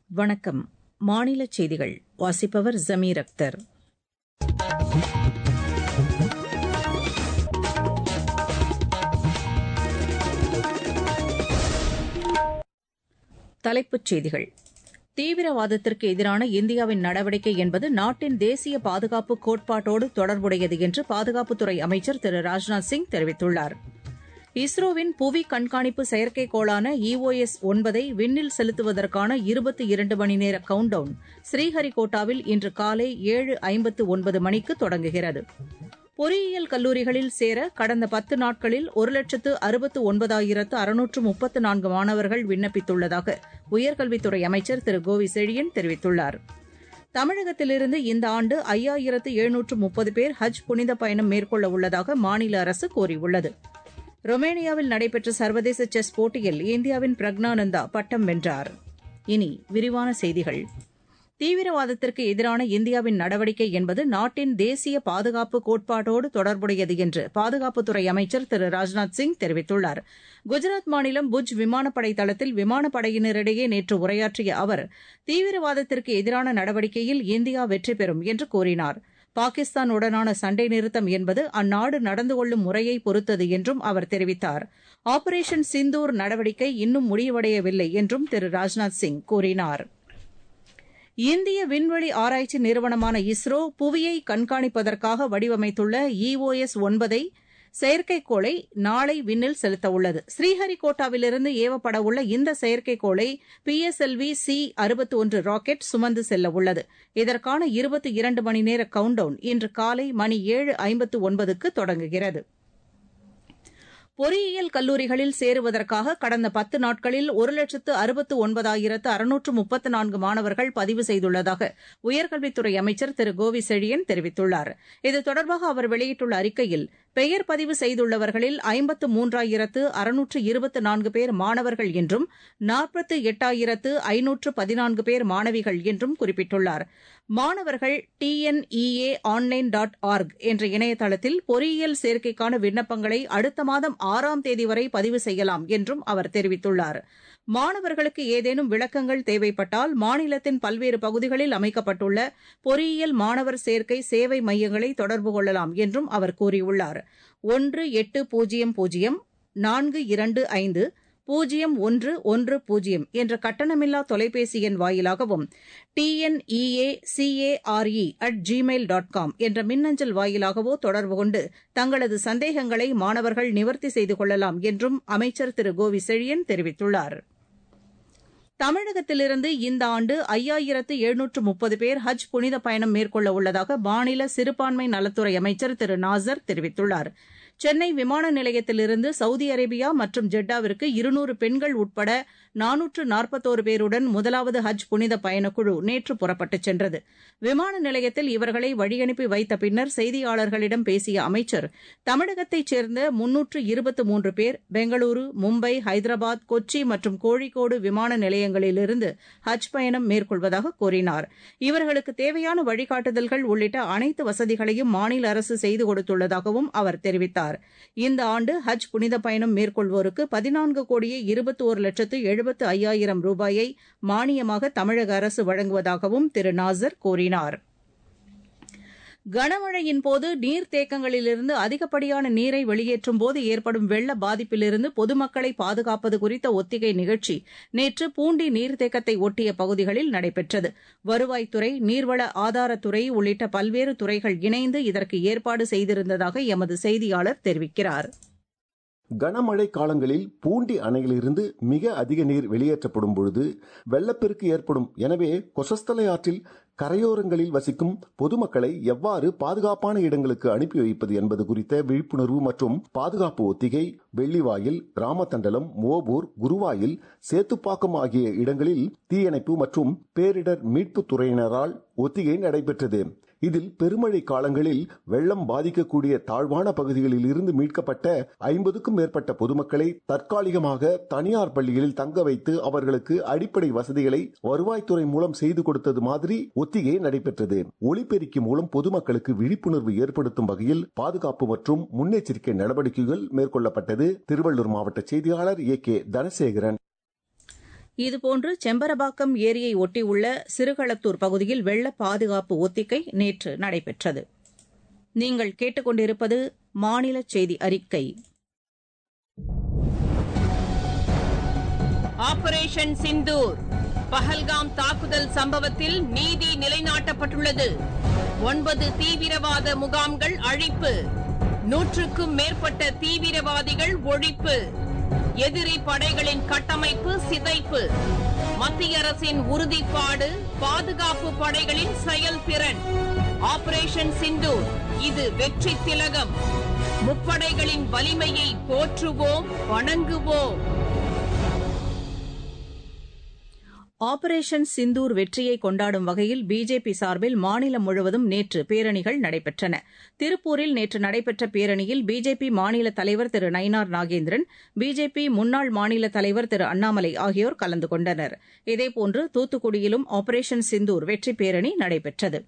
வணக்கம் மாநில செய்திகள் வாசிப்பவர் ஜமீர் அக்தர் தலைப்புச் செய்திகள் தீவிரவாதத்திற்கு எதிரான இந்தியாவின் நடவடிக்கை என்பது நாட்டின் தேசிய பாதுகாப்பு கோட்பாட்டோடு தொடர்புடையது என்று பாதுகாப்புத்துறை அமைச்சர் திரு ராஜ்நாத் சிங் தெரிவித்துள்ளார் இஸ்ரோவின் புவி கண்காணிப்பு செயற்கைக்கோளான இஓஎஸ் ஒன்பதை விண்ணில் செலுத்துவதற்கான இருபத்தி இரண்டு மணி நேர கவுண்டவுன் ஸ்ரீஹரிகோட்டாவில் இன்று காலை ஏழு ஐம்பத்து ஒன்பது மணிக்கு தொடங்குகிறது பொறியியல் கல்லூரிகளில் சேர கடந்த பத்து நாட்களில் ஒரு லட்சத்து அறுபத்து ஒன்பதாயிரத்து அறுநூற்று முப்பத்து நான்கு மாணவர்கள் விண்ணப்பித்துள்ளதாக உயர்கல்வித்துறை அமைச்சர் திரு கோவி செழியன் தெரிவித்துள்ளார் தமிழகத்திலிருந்து இந்த ஆண்டு ஐயாயிரத்து எழுநூற்று முப்பது பேர் ஹஜ் புனித பயணம் மேற்கொள்ள உள்ளதாக மாநில அரசு கூறியுள்ளது ரொமேனியாவில் நடைபெற்ற சர்வதேச செஸ் போட்டியில் இந்தியாவின் பிரக்னானந்தா பட்டம் வென்றார் இனி விரிவான செய்திகள் தீவிரவாதத்திற்கு எதிரான இந்தியாவின் நடவடிக்கை என்பது நாட்டின் தேசிய பாதுகாப்பு கோட்பாட்டோடு தொடர்புடையது என்று பாதுகாப்புத்துறை அமைச்சர் திரு ராஜ்நாத் சிங் தெரிவித்துள்ளார் குஜராத் மாநிலம் புஜ் விமானப்படை தளத்தில் விமானப்படையினரிடையே நேற்று உரையாற்றிய அவர் தீவிரவாதத்திற்கு எதிரான நடவடிக்கையில் இந்தியா வெற்றி பெறும் என்று கூறினார் பாகிஸ்தானுடனான சண்டை நிறுத்தம் என்பது அந்நாடு நடந்து கொள்ளும் முறையை பொறுத்தது என்றும் அவர் தெரிவித்தார் ஆபரேஷன் சிந்தூர் நடவடிக்கை இன்னும் முடிவடையவில்லை என்றும் திரு ராஜ்நாத் சிங் கூறினார் இந்திய விண்வெளி ஆராய்ச்சி நிறுவனமான இஸ்ரோ புவியை கண்காணிப்பதற்காக வடிவமைத்துள்ள இஓஎஸ் ஒன்பதை செயற்கைக்கோளை நாளை விண்ணில் செலுத்தவுள்ளது ஸ்ரீஹரிகோட்டாவிலிருந்து ஏவப்படவுள்ள இந்த செயற்கைக்கோளை P S L V C அறுபத்தி ஒன்று ராக்கெட் சுமந்து செல்ல உள்ளது இதற்கான இருபத்தி இரண்டு மணி நேர கவுண்டவுன் இன்று காலை மணி ஏழு ஐம்பத்து ஒன்பதுக்கு தொடங்குகிறது பொறியியல் கல்லூரிகளில் சேருவதற்காக கடந்த பத்து நாட்களில் ஒரு லட்சத்து அறுபத்து ஒன்பதாயிரத்து அறுநூற்று முப்பத்து நான்கு மாணவர்கள் பதிவு செய்துள்ளதாக உயர்கல்வித்துறை அமைச்சர் திரு கோவி செழியன் தெரிவித்துள்ளார் இது தொடர்பாக அவர் வெளியிட்டுள்ள அறிக்கையில் பெயர் பதிவு செய்துள்ளவர்களில் ஐம்பத்து மூன்றாயிரத்து அறுநூற்று இருபத்து நான்கு பேர் மாணவர்கள் என்றும் நாற்பத்து எட்டாயிரத்து ஐநூற்று பதினான்கு பேர் மாணவிகள் என்றும் குறிப்பிட்டுள்ளார் மாணவர்கள் டிஎன்இஏ ஆன்லைன் டாட் ஆர்க் என்ற இணையதளத்தில் பொறியியல் சேர்க்கைக்கான விண்ணப்பங்களை அடுத்த மாதம் ஆறாம் தேதி வரை பதிவு செய்யலாம் என்றும் அவர் தெரிவித்துள்ளார் மாணவர்களுக்கு ஏதேனும் விளக்கங்கள் தேவைப்பட்டால் மாநிலத்தின் பல்வேறு பகுதிகளில் அமைக்கப்பட்டுள்ள பொறியியல் மாணவர் சேர்க்கை சேவை மையங்களை தொடர்பு கொள்ளலாம் என்றும் அவர் கூறியுள்ளார் ஒன்று எட்டு பூஜ்ஜியம் பூஜ்ஜியம் நான்கு இரண்டு ஐந்து பூஜ்ஜியம் ஒன்று ஒன்று பூஜ்ஜியம் என்ற கட்டணமில்லா தொலைபேசி எண் வாயிலாகவும் TNEA CARE at Gmail dot com என்ற மின்னஞ்சல் வாயிலாகவோ தொடர்பு கொண்டு தங்களது சந்தேகங்களை மாணவர்கள் நிவர்த்தி செய்து கொள்ளலாம் என்றும் அமைச்சர் திரு கோவி செழியன் தெரிவித்துள்ளார் தமிழகத்திலிருந்து இந்த ஆண்டு ஐயாயிரத்து எழுநூற்று முப்பது பேர் ஹஜ் புனித பயணம் மேற்கொள்ள உள்ளதாக மாநில சிறுபான்மை நலத்துறை அமைச்சர் திரு நாசர் தெரிவித்துள்ளார் சென்னை விமான நிலையத்திலிருந்து சவுதி அரேபியா மற்றும் ஜெட்டாவிற்கு இருநூறு பெண்கள் உட்பட நானூற்று நாற்பத்தோரு பேருடன் முதலாவது ஹஜ் புனித பயணக்குழு நேற்று புறப்பட்டுச் சென்றது விமான நிலையத்தில் இவர்களை வழியனுப்பி வைத்த பின்னர் செய்தியாளர்களிடம் பேசிய அமைச்சர் தமிழகத்தைச் சேர்ந்த முன்னூற்று இருபத்து மூன்று பேர் பெங்களூரு மும்பை ஹைதராபாத் கொச்சி மற்றும் கோழிக்கோடு விமான நிலையங்களிலிருந்து ஹஜ் பயணம் மேற்கொள்வதாக கூறினார் இவர்களுக்கு தேவையான வழிகாட்டுதல்கள் உள்ளிட்ட அனைத்து வசதிகளையும் மாநில அரசு செய்து கொடுத்துள்ளதாகவும் அவர் தெரிவித்தார் இந்த ஆண்டு ஹஜ் புனித பயணம் மேற்கொள்வோருக்கு பதினான்கு கோடியே இருபத்தி ஒரு லட்சத்து எழுபத்து ஐயாயிரம் ரூபாயை மானியமாக தமிழக அரசு வழங்குவதாகவும் திரு நாசர் கூறினார் கனமழையின் போது நீர்த்தேக்கங்களிலிருந்து அதிகப்படியான நீரை வெளியேற்றும் போது ஏற்படும் வெள்ள பாதிப்பிலிருந்து பொதுமக்களை பாதுகாப்பது குறித்த ஒத்திகை நிகழ்ச்சி நேற்று பூண்டி நீர்த்தேக்கத்தை ஒட்டிய பகுதிகளில் நடைபெற்றது வருவாய்த்துறை நீர்வள ஆதாரத்துறை உள்ளிட்ட பல்வேறு துறைகள் இணைந்து இதற்கு ஏற்பாடு செய்திருந்ததாக எமது செய்தியாளர் தெரிவிக்கிறார் கனமழை காலங்களில் பூண்டி அணையிலிருந்து மிக அதிக நீர் வெளியேற்றப்படும் பொழுது வெள்ளப்பெருக்கு ஏற்படும் எனவே கொசஸ்தலை ஆற்றில் கரையோரங்களில் வசிக்கும் பொதுமக்களை எவ்வாறு பாதுகாப்பான இடங்களுக்கு அனுப்பி வைப்பது என்பது குறித்த விழிப்புணர்வு மற்றும் பாதுகாப்பு ஒத்திகை வெள்ளிவாயில் ராமதண்டலம் மோபூர் குருவாயில் சேத்துப்பாக்கம் ஆகிய இடங்களில் தீயணைப்பு மற்றும் பேரிடர் மீட்பு துறையினரால் ஒத்திகை நடைபெற்றது இதில் பெருமழை காலங்களில் வெள்ளம் பாதிக்கக்கூடிய தாழ்வான பகுதிகளில் இருந்து மீட்கப்பட்ட ஐம்பதுக்கும் மேற்பட்ட பொதுமக்களை தற்காலிகமாக தனியார் பள்ளிகளில் தங்க வைத்து அவர்களுக்கு அடிப்படை வசதிகளை வருவாய்த்துறை மூலம் செய்து கொடுத்தது மாதிரி ஒத்திகை நடைபெற்றது ஒளிபெருக்கி மூலம் பொதுமக்களுக்கு விழிப்புணர்வு ஏற்படுத்தும் வகையில் பாதுகாப்பு மற்றும் முன்னெச்சரிக்கை நடவடிக்கைகள் மேற்கொள்ளப்பட்டது திருவள்ளூர் மாவட்ட செய்தியாளர் ஏ கே தனசேகரன் இதுபோன்று செம்பரபாக்கம் ஏரியை ஒட்டியுள்ள சிறுகளத்தூர் பகுதியில் வெள்ள பாதுகாப்பு ஒத்திகை நேற்று நடைபெற்றது நீங்கள் கேட்டுக்கொண்டிருப்பது மாநில செய்தி அறிக்கை ஆபரேஷன் சிந்தூர் பஹல்காம் தாக்குதல் சம்பவத்தில் நீதி நிலைநாட்டப்பட்டுள்ளது ஒன்பது தீவிரவாத முகாம்கள் அழிப்பு நூற்றுக்கும் மேற்பட்ட தீவிரவாதிகள் ஒழிப்பு எதிரி படைகளின் கட்டமைப்பு சிதைப்பு மத்திய அரசின் உறுதிப்பாடு பாதுகாப்பு படைகளின் செயல்திறன் ஆபரேஷன் சிந்தூர் இது வெற்றி திலகம் முப்படைகளின் வலிமையை போற்றுவோம் வணங்குவோம் ஆபரேஷன் சிந்தூர் வெற்றியை கொண்டாடும் வகையில் பிஜேபி சார்பில் மாநிலம் முழுவதும் நேற்று பேரணிகள் நடைபெற்றன திருப்பூரில் நேற்று நடைபெற்ற பேரணியில் பிஜேபி மாநில தலைவர் திரு நயினார் நாகேந்திரன் பிஜேபி முன்னாள் மாநில தலைவர் திரு அண்ணாமலை ஆகியோர் கலந்து கொண்டனர் இதேபோன்று தூத்துக்குடியிலும் ஆபரேஷன் சிந்தூர் வெற்றி பேரணி நடைபெற்றது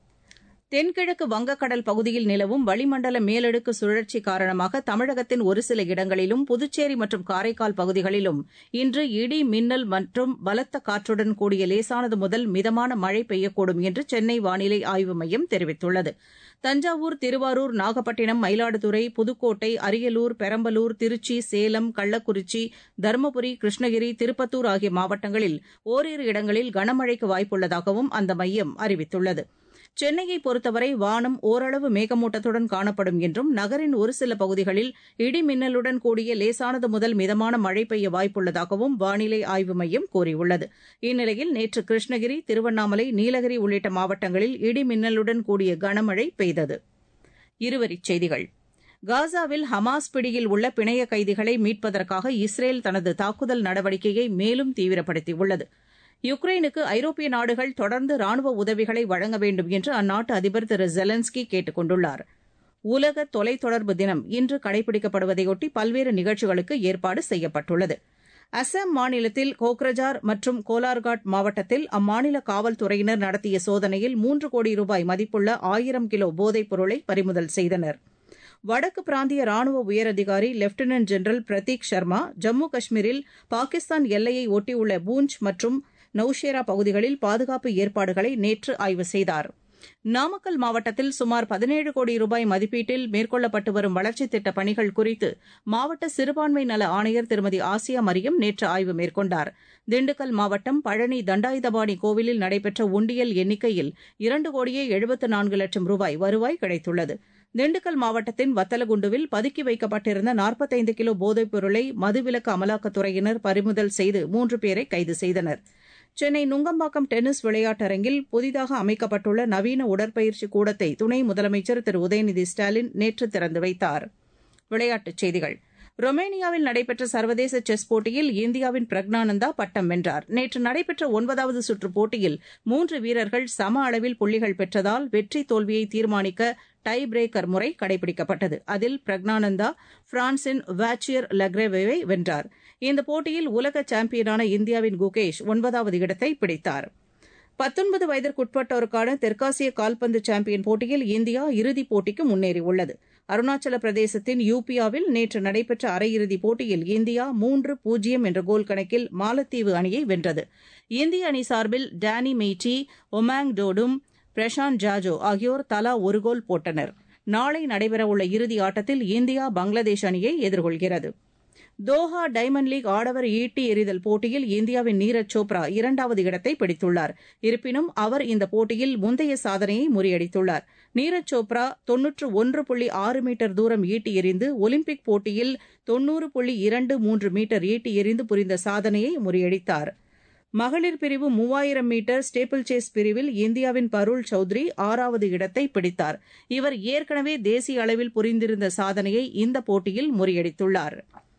தென்கிழக்கு வங்கக்கடல் பகுதியில் நிலவும் வளிமண்டல மேலடுக்கு சுழற்சி காரணமாக தமிழகத்தின் ஒரு சில இடங்களிலும் புதுச்சேரி மற்றும் காரைக்கால் பகுதிகளிலும் இன்று இடி மின்னல் மற்றும் பலத்த காற்றுடன் கூடிய லேசானது முதல் மிதமான மழை பெய்யக்கூடும் என்று சென்னை வானிலை ஆய்வு மையம் தெரிவித்துள்ளது தஞ்சாவூர் திருவாரூர் நாகப்பட்டினம் மயிலாடுதுறை புதுக்கோட்டை அரியலூர் பெரம்பலூர் திருச்சி சேலம் கள்ளக்குறிச்சி தருமபுரி கிருஷ்ணகிரி திருப்பத்தூர் ஆகிய மாவட்டங்களில் ஓரிரு இடங்களில் கனமழைக்கு வாய்ப்புள்ளதாகவும் அந்த மையம் அறிவித்துள்ளது சென்னையை பொறுத்தவரை வானம் ஓரளவு மேகமூட்டத்துடன் காணப்படும் என்றும் நகரின் ஒரு சில பகுதிகளில் இடி மின்னலுடன் கூடிய லேசானது முதல் மிதமான மழை பெய்ய வாய்ப்புள்ளதாகவும் வானிலை ஆய்வு மையம் கூறியுள்ளது இந்நிலையில் நேற்று கிருஷ்ணகிரி திருவண்ணாமலை நீலகிரி உள்ளிட்ட மாவட்டங்களில் இடி மின்னலுடன் கூடிய கனமழை பெய்தது இருவரிச் செய்திகள் காசாவில் ஹமாஸ் பிடியில் உள்ள பிணைய கைதிகளை மீட்பதற்காக இஸ்ரேல் தனது தாக்குதல் நடவடிக்கையை மேலும் தீவிரப்படுத்தியுள்ளது யுக்ரைனுக்கு ஐரோப்பிய நாடுகள் தொடர்ந்து ராணுவ உதவிகளை வழங்க வேண்டும் என்று அந்நாட்டு அதிபர் திரு ஜெலன்ஸ்கி கேட்டுக் கொண்டுள்ளார் உலக தொலைத்தொடர்பு தினம் இன்று கடைபிடிக்கப்படுவதையொட்டி பல்வேறு நிகழ்ச்சிகளுக்கு ஏற்பாடு செய்யப்பட்டுள்ளது அசாம் மாநிலத்தில் கோக்ரஜார் மற்றும் கோலார்காட் மாவட்டத்தில் அம்மாநில காவல்துறையினர் நடத்திய சோதனையில் மூன்று கோடி ரூபாய் மதிப்புள்ள ஆயிரம் கிலோ போதைப் பொருளை பறிமுதல் செய்தனர் வடக்கு பிராந்திய ராணுவ உயரதிகாரி லெப்டினன்ட் ஜெனரல் பிரதீக் சர்மா ஜம்மு காஷ்மீரில் பாகிஸ்தான் எல்லையை ஒட்டியுள்ள பூஞ்ச் மற்றும் நௌஷேரா பகுதிகளில் பாதுகாப்பு ஏற்பாடுகளை நேற்று ஆய்வு செய்தார் நாமக்கல் மாவட்டத்தில் சுமார் பதினேழு கோடி ரூபாய் மதிப்பீட்டில் மேற்கொள்ளப்பட்டு வரும் வளர்ச்சித் திட்டப் பணிகள் குறித்து மாவட்ட சிறுபான்மை நல ஆணையர் திருமதி ஆசியா மரியம் நேற்று ஆய்வு மேற்கொண்டார் திண்டுக்கல் மாவட்டம் பழனி தண்டாயுதபாணி கோவிலில் நடைபெற்ற உண்டியல் எண்ணிக்கையில் இரண்டு கோடியே எழுபத்து நான்கு லட்சம் ரூபாய் வருவாய் கிடைத்துள்ளது திண்டுக்கல் மாவட்டத்தின் வத்தலகுண்டுவில் பதுக்கி வைக்கப்பட்டிருந்த நாற்பத்தைந்து கிலோ போதைப் பொருளை மதுவிலக்கு அமலாக்கத்துறையினர் பறிமுதல் செய்து மூன்று பேரை கைது செய்தனர் சென்னை நுங்கம்பாக்கம் டென்னிஸ் விளையாட்டரங்கில் புதிதாக அமைக்கப்பட்டுள்ள நவீன உடற்பயிற்சி கூடத்தை துணை முதலமைச்சர் திரு உதயநிதி ஸ்டாலின் நேற்று திறந்து வைத்தார் விளையாட்டுச் செய்திகள் ரொமேனியாவில் நடைபெற்ற சர்வதேச செஸ் போட்டியில் இந்தியாவின் பிரக்னானந்தா பட்டம் வென்றார் நேற்று நடைபெற்ற ஒன்பதாவது சுற்று போட்டியில் மூன்று வீரர்கள் சம அளவில் புள்ளிகள் பெற்றதால் வெற்றி தோல்வியை தீர்மானிக்க டை பிரேக்கர் முறை கடைபிடிக்கப்பட்டது அதில் பிரக்னானந்தா பிரான்சின் வாச்சியர் லக்ரேவேவை வென்றார் இந்த போட்டியில் உலக சாம்பியனான இந்தியாவின் குகேஷ் ஒன்பதாவது இடத்தை பிடித்தார் பத்தொன்பது வயதிற்குட்பட்டோருக்கான தெற்காசிய கால்பந்து சாம்பியன் போட்டியில் இந்தியா இறுதிப் போட்டிக்கு முன்னேறியுள்ளது அருணாச்சல பிரதேசத்தின் யூபியாவில் நேற்று நடைபெற்ற அரையிறுதிப் போட்டியில் இந்தியா மூன்று பூஜ்ஜியம் என்ற கோல் கணக்கில் மாலத்தீவு அணியை வென்றது இந்திய அணி சார்பில் டேனி மெய்டி ஒமாங் டோடும் பிரசாந்த் ஜாஜோ ஆகியோர் தலா ஒரு கோல் போட்டனர் நாளை நடைபெறவுள்ள இறுதி ஆட்டத்தில் இந்தியா பங்களாதேஷ் அணியை எதிர்கொள்கிறது தோஹா டைமண்ட் லீக் ஆடவர் ஈட்டி எறிதல் போட்டியில் இந்தியாவின் நீரஜ் சோப்ரா இரண்டாவது இடத்தை பிடித்துள்ளார் இருப்பினும் அவர் இந்த போட்டியில் முந்தைய சாதனையை முறியடித்துள்ளார் நீரஜ் சோப்ரா தொன்னூற்று ஒன்று புள்ளி ஆறு மீட்டர் தூரம் ஈட்டி எறிந்து ஒலிம்பிக் போட்டியில் தொன்னூறு புள்ளி இரண்டு மூன்று மீட்டர் ஈட்டி எறிந்து புரிந்த சாதனையை முறியடித்தார் மகளிர் பிரிவு மூவாயிரம் மீட்டர் ஸ்டேபிள் சேஸ் பிரிவில் இந்தியாவின் பருள் சௌத்ரி ஆறாவது இடத்தை பிடித்தார் இவர் ஏற்கனவே தேசிய அளவில் புரிந்திருந்த சாதனையை இந்த போட்டியில் முறியடித்துள்ளார்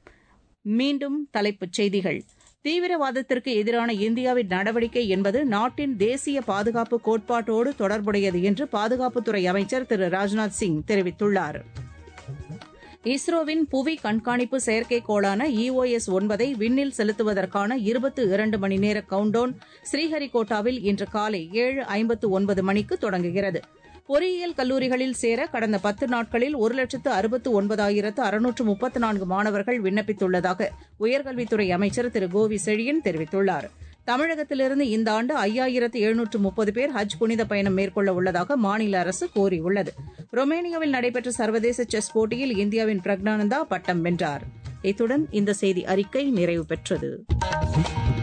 மீண்டும் தலைப்புச் செய்திகள் தீவிரவாதத்திற்கு எதிரான இந்தியாவின் நடவடிக்கை என்பது நாட்டின் தேசிய பாதுகாப்பு கோட்பாட்டோடு தொடர்புடையது என்று பாதுகாப்புத்துறை அமைச்சர் திரு ராஜ்நாத் சிங் தெரிவித்துள்ளார் இஸ்ரோவின் புவி கண்காணிப்பு செயற்கைக்கோளான இஓஎஸ் ஒன்பதை விண்ணில் செலுத்துவதற்கான இருபத்து இரண்டு மணி நேர கவுண்டவுன் ஸ்ரீஹரிகோட்டாவில் இன்று காலை ஏழு ஐம்பத்து ஒன்பது மணிக்கு தொடங்குகிறது பொறியியல் கல்லூரிகளில் சேர கடந்த பத்து நாட்களில் ஒரு லட்சத்து அறுபத்து ஒன்பதாயிரத்து அறுநூற்று முப்பத்து நான்கு மாணவர்கள் விண்ணப்பித்துள்ளதாக உயர்கல்வித்துறை அமைச்சர் திரு கோவி செழியன் தெரிவித்துள்ளார் தமிழகத்திலிருந்து இந்த ஆண்டு ஐயாயிரத்து எழுநூற்று முப்பது பேர் ஹஜ் புனித பயணம் மேற்கொள்ள உள்ளதாக மாநில அரசு கூறியுள்ளது ரொமேனியாவில் நடைபெற்ற சர்வதேச செஸ் போட்டியில் இந்தியாவின் பிரக்னானந்தா பட்டம் வென்றார் இத்துடன் இந்த செய்தி அறிக்கை நிறைவு பெற்றது